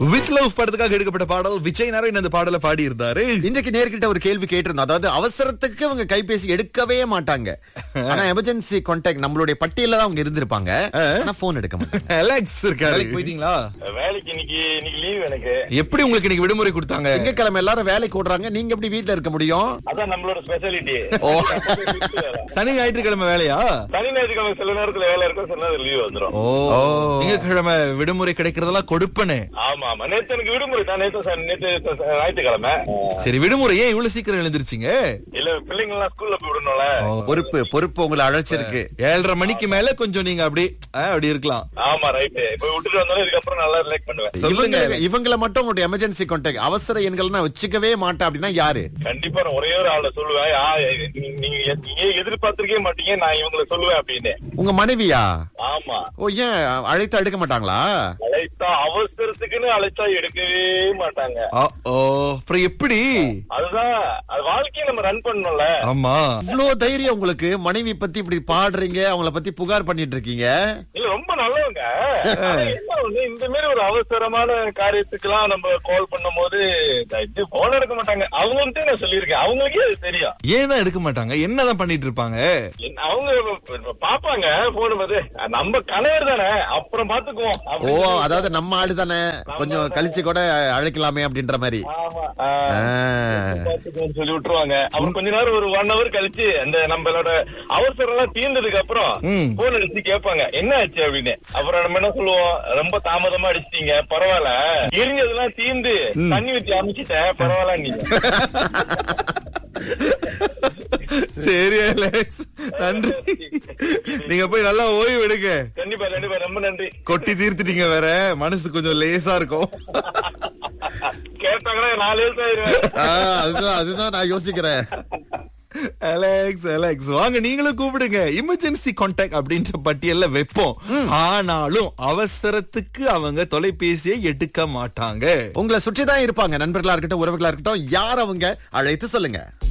With love படத்துக்காக எடுக்கப்பட்ட பாடல் விஜய் நாராயண் அந்த பாடலை பாடி இருந்தாரு இன்றைக்கு நேர்கிட்ட ஒரு கேள்வி கேட்டிருந்தோம் அதாவது அவசரத்துக்கு அவங்க கைபேசி எடுக்கவே மாட்டாங்க ஆனா எமர்ஜென்சி கான்டாக்ட் நம்மளுடைய பட்டியல தான் அவங்க இருந்திருப்பாங்க ஆனா போன் எடுக்க மாட்டாங்க அலெக்ஸ் இருக்காரு வேலைக்கு போயிட்டீங்களா வேலைக்கு இன்னைக்கு இன்னைக்கு லீவ் எனக்கு எப்படி உங்களுக்கு இன்னைக்கு விடுமுறை கொடுத்தாங்க திங்கக்கிழமை எல்லாரும் வேலைக்கு ஓடுறாங்க நீங்க எப்படி வீட்ல இருக்க முடியும் அதான் நம்மளோட ஸ்பெஷாலிட்டி சனி ஞாயிற்றுக்கிழமை வேலையா சனி ஞாயிற்றுக்கிழமை சில நேரத்துல வேலை இருக்கும் சில நேரத்துல லீவ் வந்துரும் ஓ திங்கட்கிழமை விடுமுறை கிடைக்கிறதெல்லாம் கொடுப்பனே ஆமா ஆமா நேத்து எனக்கு விடுமுறை தான் நேத்து ச- நேத்து ச- ச- ஞாயிற்றுக்கிழமை சரி விடுமுறை ஏன் இவ்வளவு சீக்கிரம் எழுந்திருச்சீங்க இல்ல பிள்ளைங்க எல்லாம் ஸ்கூல்ல போய் விடணும்ல பொறுப்பு பொறுப்பு உங்களை அழைச்சிருக்கு ஏழரை மணிக்கு மேல கொஞ்சம் நீங்க அப்படி ஆ, அப்படி இருக்கலாம் ஆமா ரைட்டு போய் விட்டுட்டு வந்தாலும் இதுக்கப்புறம் நல்லா ரிலாக்ஸ் பண்ணுவேன் சொல்லுங்க இவங்க இவங்கள மட்டும் உங்களுடைய எமர்ஜென்சி கான்டாக்ட் அவசர எண்கள் நான் வச்சுக்கவே மாட்டேன் அப்படின்னா யாரு கண்டிப்பா நான் ஒரே ஒரு ஆள சொல்லுவேன் ஆ, நீ- நீங்க எ- நீங்க எதிர்பார்த்திருக்கவே மாட்டீங்க நான் இவங்களை சொல்லுவேன் அப்படின்னு உங்க மனைவியா ஆமா ஓ ஏன் அழைத்தா எடுக்க மாட்டாங்களா அழைத்தா அவசரத்துக்குன்னு அழைச்சா எடுக்கவே மாட்டாங்க ஆ, ஓ அப்புறம் எப்படி அதுதான் அது வாழ்க்கையை நம்ம ரன் பண்ணணும்ல ஆமா இவ்ளோ தைரியம் உங்களுக்கு மனைவி பத்தி இப்படி பாடுறீங்க அவங்கள பத்தி புகார் பண்ணிட்டு இருக்கீங்க இல்ல ரொம்ப நல்லவங்க ஆனா என்ன ஒண்ணு, இந்த மாதிரி ஒரு அவசரமான காரியத்துக்கெல்லாம் நம்ம கால் பண்ணும் போது இது போன் எடுக்க மாட்டாங்க அவங்கள்ட்ட நான் சொல்லியிருக்கேன் அவங்களுக்கே அது தெரியும் ஏன் தான் எடுக்க மாட்டாங்க என்னதான் பண்ணிட்டு இருப்பாங்க என்ன- அவங்க இப்ப பாப்பாங்க போன் போது நம்ம கணவர் தானே அப்புறம் பாத்துக்குவோம் ஓ அப்படின்னு சொல்லி- அதாவது நம்ம ஆளு தானே கொஞ்சம் கழிச்சு கூட அழைக்கலாமே அப்படின்ற மாதிரி ஆமா ஆ. பாத்துக்கோன்னு சொல்லி விட்டுருவாங்க அப்புறம் கொஞ்ச நேரம் ஒரு ஒன் ஹவர் கழிச்சு அந்த நம்மளோட அவசரம் எல்லாம் தீர்ந்ததுக்கு அப்புறம் ம். போன் அடிச்சு கேட்பாங்க என்ன ஆச்சு அப்படின்னு அப்புறம் நம்ம என்ன சொல்லுவோம் ரொம்ப தாமதமா அடிச்சிட்டீங்க பரவாயில்ல எரிஞ்சதெல்லாம் தீர்ந்து தண்ணி ஊத்தி அமைச்சிட்டேன் பரவாயில்ல நீங்க சரி அலெக்ஸ் நன்றி நீங்க போய் நல்லா ஓய்வு எடுங்க கண்டிப்பா கண்டிப்பா ரொம்ப நன்றி கொட்டி தீர்த்துட்டீங்க வேற மனசு கொஞ்சம் லேசா இருக்கும் கேட்டாங்கன்னா நாலு எழுத்து ஆயிருவேன் ஆ, அதுதான் அதுதான் நான் யோசிக்கிறேன் அலெக்ஸ் அலெக்ஸ் வாங்க நீங்களும் கூப்பிடுங்க எமர்ஜென்சி கான்டாக்ட் அப்படின்ற பட்டியல்ல வைப்போம் ஆனாலும் அவசரத்துக்கு அவங்க தொலைபேசியை எடுக்க மாட்டாங்க உங்களை சுற்றி தான் இருப்பாங்க நண்பர்களா இருக்கட்டும் உறவுகளா இருக்கட்டும் யார் அவங்க அழைத்து சொல்லுங்க